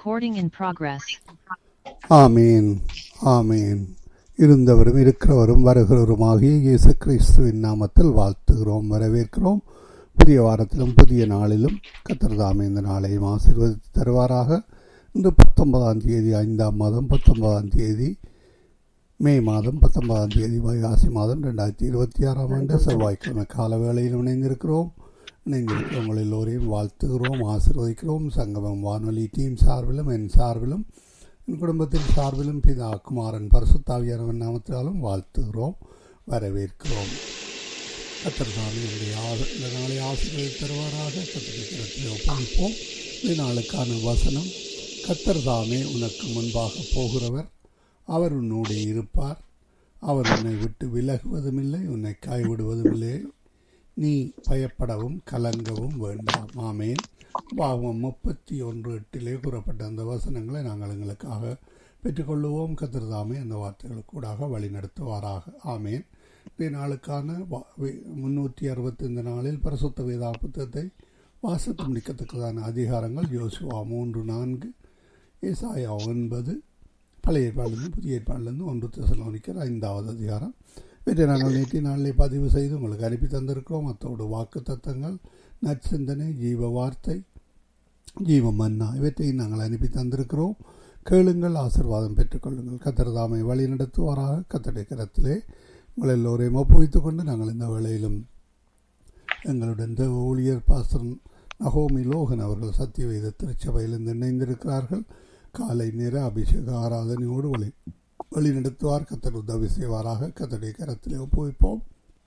Recording in progress. ஆமீன் ஆமீன் இருந்தவரும் இருக்கிறவரும் வருகிறவருமாகிய இயேசு கிறிஸ்துவின் நாமத்தில் வாழ்த்துகிறோம் வரவேற்கிறோம் புதிய வாரத்திலும் புதிய நாளிலும் கத்தர் தாமே இந்த நாளையும் ஆசீர்வதித்து தருவாராக இன்று பத்தொன்பதாம் தேதி ஐந்தாம் மாதம் பத்தொன்பதாம் தேதி மே மாதம் பத்தொன்பதாம் தேதி வைகாசி மாதம் ரெண்டாயிரத்தி இருபத்தி ஆறாம் ஆண்டு செவ்வாய்க்கிழமை கால வேளையில் இணைந்திருக்கிறோம் இணைந்திருக்கிற உங்கள் எல்லோரையும் வாழ்த்துகிறோம் ஆசீர்வதிக்கிறோம் சங்கமம் வானொலி டீம் சார்பிலும் என் சார்பிலும் என் குடும்பத்தின் சார்பிலும் பிதா குமாரன் பரிசுத்தாவியானவன் நாமத்தினாலும் வாழ்த்துகிறோம் வரவேற்கிறோம் கத்தர் சாமி என்னுடைய ஆ- இந்த நாளை ஆசீர்வதி தருவாராக கத்திரிக்கிறத்தில் ஒப்படைப்போம் இந்த நாளுக்கான வசனம் கத்தர் தாமே உனக்கு முன்பாக போகிறவர் அவர் உன்னோடு இருப்பார் அவர் உன்னை விட்டு விலகுவதுமில்லை உன்னை கைவிடுவதுமில்லை நீ பயப்படவும் கலங்கவும் வேண்டாம் ஆமேன் பாவம் முப்பத்தி ஒன்று எட்டிலே கூறப்பட்ட அந்த வசனங்களை நாங்கள் எங்களுக்காக பெற்றுக்கொள்ளுவோம் கத்திரதாமே அந்த வார்த்தைகளுக்கூடாக வழி நடத்துவாராக ஆமேன் இந்த நாளுக்கான வா- வி- முன்னூற்றி அறுபத்தைந்து நாளில் பரிசுத்த வேதா புத்தகத்தை வாசித்து முடிக்கத்தக்கதான அதிகாரங்கள் யோசுவா மூன்று நான்கு ஏசாயா ஒன்பது பழைய ஏற்பாடிலிருந்து புதிய ஏற்பாடிலிருந்து ஒன்று தெசலோனிக்கர் ஐந்தாவது அதிகாரம் இவற்றை நாங்கள் நேற்று நாளிலே பதிவு செய்து உங்களுக்கு அனுப்பி தந்திருக்கிறோம் அத்தோடு வாக்கு தத்தங்கள் நற்சிந்தனை ஜீவ வார்த்தை ஜீவ மன்னா இவற்றையும் நாங்கள் அனுப்பி தந்திருக்கிறோம் கேளுங்கள் ஆசிர்வாதம் பெற்றுக்கொள்ளுங்கள் கத்திரதாமை வழி நடத்துவாராக கத்தடை கரத்திலே உங்கள் எல்லோரையும் ஒப்புவித்துக் கொண்டு நாங்கள் இந்த வேளையிலும் எங்களுடன் தேவ ஊழியர் பாஸ்டர் நகோமி லோகன் அவர்கள் சத்தியவேத திருச்சபையிலிருந்து இணைந்திருக்கிறார்கள் காலை நேர அபிஷேக ஆராதனையோடு வழி வழி நடத்துவார் கத்தர் உதவி செய்வாராக கத்தடைய கரத்திலே ஒப்புவிப்போம்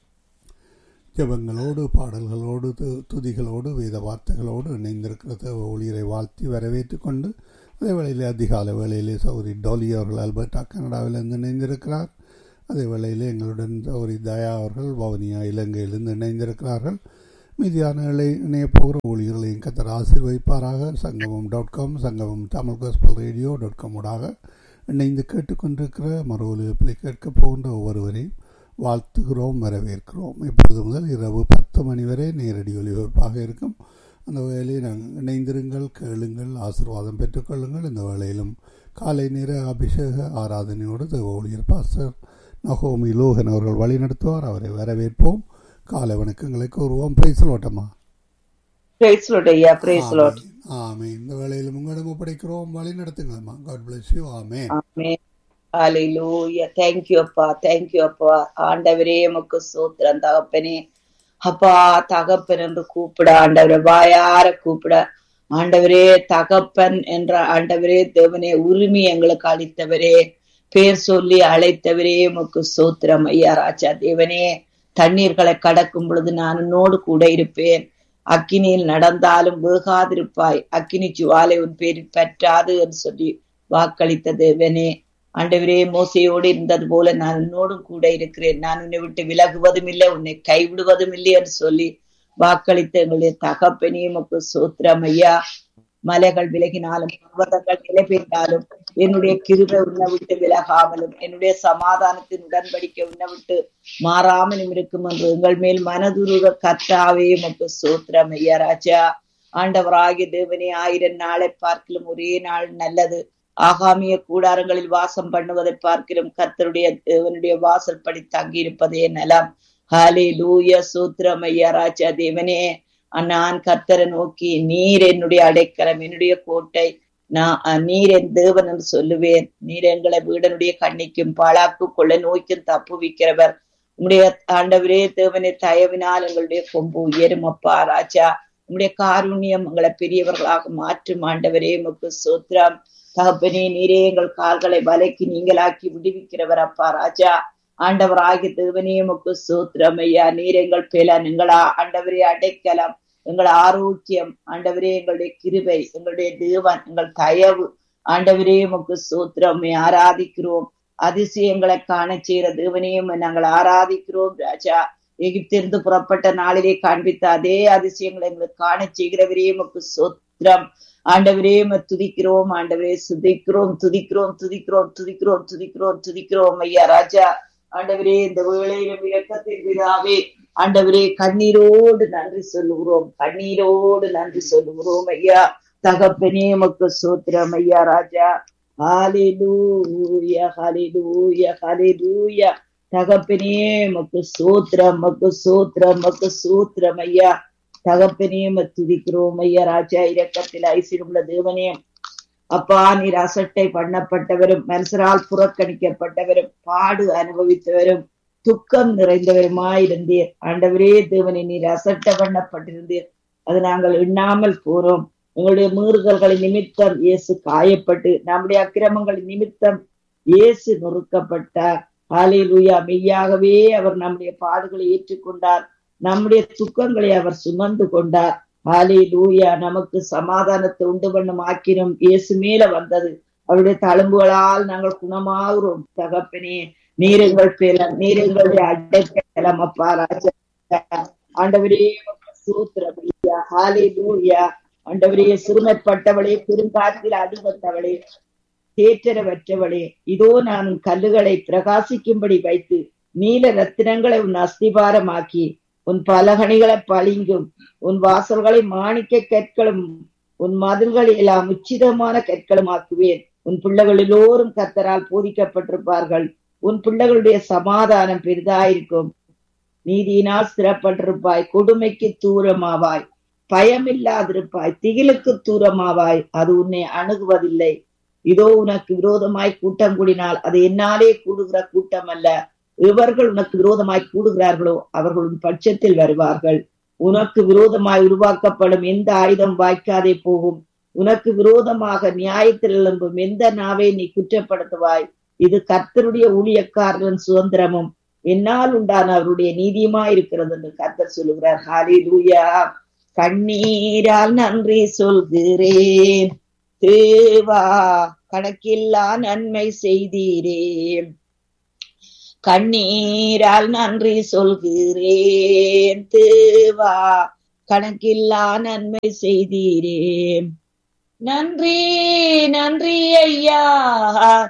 ஜெபங்களோடு பாடல்களோடு து- துதிகளோடு வேத வார்த்தைகளோடு இணைந்திருக்கிற தேவ ஊழியரை வாழ்த்தி வரவேற்றுக் கொண்டு அதே வேளையிலே அதிகாலை வேளையிலே சௌரி டோலி அவர்கள் அல்பர்டா கனடாவிலிருந்து இணைந்திருக்கிறார் அதே வேளையிலே எங்களுடன் சௌரி தயா அவர்கள் வவுனியா இலங்கையிலிருந்து இணைந்திருக்கிறார்கள் மீதியான இணை- இணையப் போகிற ஊழியர்களையும் கத்தர் ஆசீர்வதிப்பாராக சங்கமம் dot com Sangamam Tamil gospel radio dot com ஊடாக இணைந்து கேட்டுக்கொண்டிருக்கிற மறு ஒலிபரப்பில் கேட்கப் போகின்ற ஒவ்வொருவரையும் வாழ்த்துகிறோம் வரவேற்கிறோம் இப்பொழுது முதல் இரவு பத்து மணி வரை நேரடி ஒலிபரப்பாக இருக்கும் அந்த வேளையில் நாங்கள் இணைந்திருங்கள் கேளுங்கள் ஆசீர்வாதம் பெற்றுக்கொள்ளுங்கள் இந்த வேளையிலும் காலை நேர அபிஷேக ஆராதனையோடு தேவ ஊழியர் பாஸ்டர் நகோமி லோகன் அவர்கள் வழி நடத்துவார் அவரை வரவேற்போம் காலை வணக்கங்களை கூறுவோம் பிரைஸ் ஓட்டமா பிரைஸ் லார்ட் ஐயா பிரைஸ் லார்ட் ஆமே இந்த வேளையிலும் உங்களிடம் ஒப்படைக்கிறோம் வழி நடத்துங்கம்மா காட் பிளஸ் யூ ஆமே ஆமென் ஹalleluya thank you அப்பா thank you அப்பா ஆண்டவரே உமக்கு ஸ்தோத்திரம் தகப்பனே அப்பா தகப்பன் என்று கூப்பிட ஆண்டவரே வாயார கூப்பிட ஆண்டவரே தகப்பன் என்ற ஆண்டவரே தேவனே உரிமை எங்களுக்கு அளித்தவரே பேர் சொல்லி அழைத்தவரே உமக்கு ஸ்தோத்திரம் ஐயா ராஜா தேவனே தண்ணீர்களை கடக்கும் பொழுது நான் உன்னோடு கூட இருப்பேன் அக்கினியில் நடந்தாலும் வேகாதிருப்பாய் அக்கினி ஜுவாலை உன் பேரில் பற்றாது என்று சொல்லி வாக்களித்த தேவனே ஆண்டவரே மோசையோடு இருந்தது போல நான் உன்னோடும் கூட இருக்கிறேன் நான் உன்னை விட்டு விலகுவதும் இல்லை உன்னை கைவிடுவதும் இல்லை என்று சொல்லி வாக்களித்த எங்களுடைய தகப்பனே உமக்கு சோத்திரம் ஐயா மலைகள் விலகினாலும் பர்வதங்கள் நிலை பெய்தாலும் என்னுடைய கிருபை உன்னை விட்டு விலகாமலும் என்னுடைய சமாதானத்தின் உடன்படிக்கை உன்னை விட்டு மாறாமலும் இருக்கும் என்று எங்கள் மேல் மனதுருக கர்த்தாவே உமக்கு சோத்திரம் ஐயா ராஜா ஆண்டவராகிய தேவனே ஆயிரம் நாளை பார்க்கிலும் ஒரே நாள் நல்லது ஆகாமிய கூடாரங்களில் வாசம் பண்ணுவதை பார்க்கிலும் கர்த்தருடைய தேவனுடைய வாசல் படி தங்கி இருப்பதே நலம் ஹாலே லூய சூத்திரம் ஐயா ராஜா தேவனே நான் கர்த்தரை நோக்கி நீர் என்னுடைய அடைக்கலம் என்னுடைய கோட்டை நான் அஹ், நீர் என் தேவன் என்று சொல்லுவேன் நீர் எங்களை வீடனுடைய கண்ணிக்கும் பாழாக்கு கொள்ள நோய்க்கும் தப்புவிக்கிறவர் உம்முடைய ஆண்டவரே தேவனே தயவினால் எங்களுடைய கொம்பு உயரும் அப்பா ராஜா உம்முடைய காருண்யம் எங்களை பெரியவர்களாக மாற்றும் ஆண்டவரே உமக்கு சோத்ரம் தகப்பனே நீரே எங்கள் கால்களை வலைக்கு நீங்களாக்கி விடுவிக்கிறவர் அப்பா ராஜா ஆண்டவராகிய தேவனே உமக்கு சோத்திரம் ஐயா நீர் எங்கள் பேலன் எங்களா ஆண்டவரே அடைக்கலம் எங்கள் ஆரோக்கியம் ஆண்டவரே எங்களுடைய கிருபை எங்களுடைய தேவன் எங்கள் தயவு ஆண்டவரே உமக்கு சோத்திரம் உம்மை ஆராதிக்கிறோம் அதிசயங்களை காண செய்கிற தேவனையும் நாங்கள் ஆராதிக்கிறோம் ராஜா எகிப்திலிருந்து புறப்பட்ட நாளிலே காண்பித்த அதே அதிசயங்களை எங்களுக்கு காண செய்கிறவரே உமக்கு சோத்திரம் ஆண்டவரே உம்மை துதிக்கிறோம் ஆண்டவரே சுதிக்கிறோம் துதிக்கிறோம் துதிக்கிறோம் துதிக்கிறோம் துதிக்கிறோம் துதிக்கிறோம் ஐயா ராஜா ஆண்டவரே இந்த வேளையிலும் இரக்கத்தின் பிதாவே ஆண்டவரே கண்ணீரோடு நன்றி சொல்லுகிறோம் கண்ணீரோடு நன்றி சொல்லுகிறோம் ஐயா தகப்பனே உமக்கு சோத்திரம் ஐயா ராஜா ஹalleluya ஹalleluya ஹalleluya தகப்பனே உமக்கு சோத்திரம் உமக்கு சோத்திரம் உமக்கு சோத்திரம் ஐயா தகப்பனே உம்மை துதிக்கிறோம் ஐயா ராஜா இரக்கத்தில் ஐசியுள்ள தேவனே அப்பா நீர் அசட்டை பண்ணப்பட்டவரும் மனுஷரால் புறக்கணிக்கப்பட்டவரும் பாடு அனுபவித்தவரும் துக்கம் நிறைந்தவருமாயிருந்தீர் ஆண்டவரே தேவனை நீர் அசட்ட பண்ணப்பட்டிருந்தீர் அது நாங்கள் எண்ணாமல் போறோம் எங்களுடைய மீறுதல்களின் நிமித்தம் இயேசு காயப்பட்டு நம்முடைய அக்கிரமங்களின் நிமித்தம் இயேசு நொறுக்கப்பட்டார் ஹalleluya மெய்யாகவே அவர் நம்முடைய பாடுகளை ஏற்றுக்கொண்டார் நம்முடைய துக்கங்களை அவர் சுமந்து கொண்டார் ஹalleluya நமக்கு சமாதானத்தை உண்டு பண்ணும் ஆக்கினம் இயேசு மேல வந்தது அவருடைய தழும்புகளால் நாங்கள் குணமாகிறோம் தகப்பனே நீருங்கள் பேலம் நீருங்களுடைய அடைக்கலம் அப்பா ராஜா ஆண்டவரே சூத்திரம் ஹalleluya ஆண்டவரே சிறுமைப்பட்டவளே பெருங்காற்றில் அடிபட்டவளே தேற்றரவற்றவளே இதோ நான் உன் கல்லுகளை பிரகாசிக்கும்படி வைத்து நீல ரத்தினங்களை உன் அஸ்திபாரமாக்கி உன் பலகணிகளை பளிங்கும் உன் வாசல்களை மாணிக்க கற்களும் உன் மதில்களை எல்லாம் உச்சிதமான கற்களும் ஆக்குவேன் உன் பிள்ளைகள் எல்லோரும் கத்தரால் போதிக்கப்பட்டிருப்பார்கள் உன் பிள்ளைகளுடைய சமாதானம் பெரிதாயிருக்கும் நீதியினால் ஸ்திரப்பட்டிருப்பாய் கொடுமைக்கு தூரமாவாய் பயமில்லாதிருப்பாய் திகிலுக்கு தூரமாவாய் அது உன்னை அணுகுவதில்லை இதோ உனக்கு விரோதமாய் கூட்டம் கூடினால் அது என்னாலே கூடுகிற கூட்டம் அல்ல இவர்கள் உனக்கு விரோதமாய் கூடுகிறார்களோ அவர்கள் உன் பட்சத்தில் வருவார்கள் உனக்கு விரோதமாய் உருவாக்கப்படும் எந்த ஆயுதம் வாய்க்காதே போகும் உனக்கு விரோதமாக நியாயத்தில் எழும்பும் எந்த நாவை நீ குற்றப்படுத்துவாய் இது கர்த்தருடைய ஊழியக்காரரின் சுதந்திரமும் என்னால் உண்டான அவருடைய நீதியுமா இருக்கிறது என்று கர்த்தர் சொல்லுகிறார் ஹalleluya கண்ணீரால் நன்றி சொல்கிறேன் தேவா கணக்கில்லா நன்மை செய்தீரே கண்ணீரால் நன்றி சொல்கிறேன் தேவா கணக்கில்லா நன்மை செய்தீரே நன்றி நன்றி ஐயா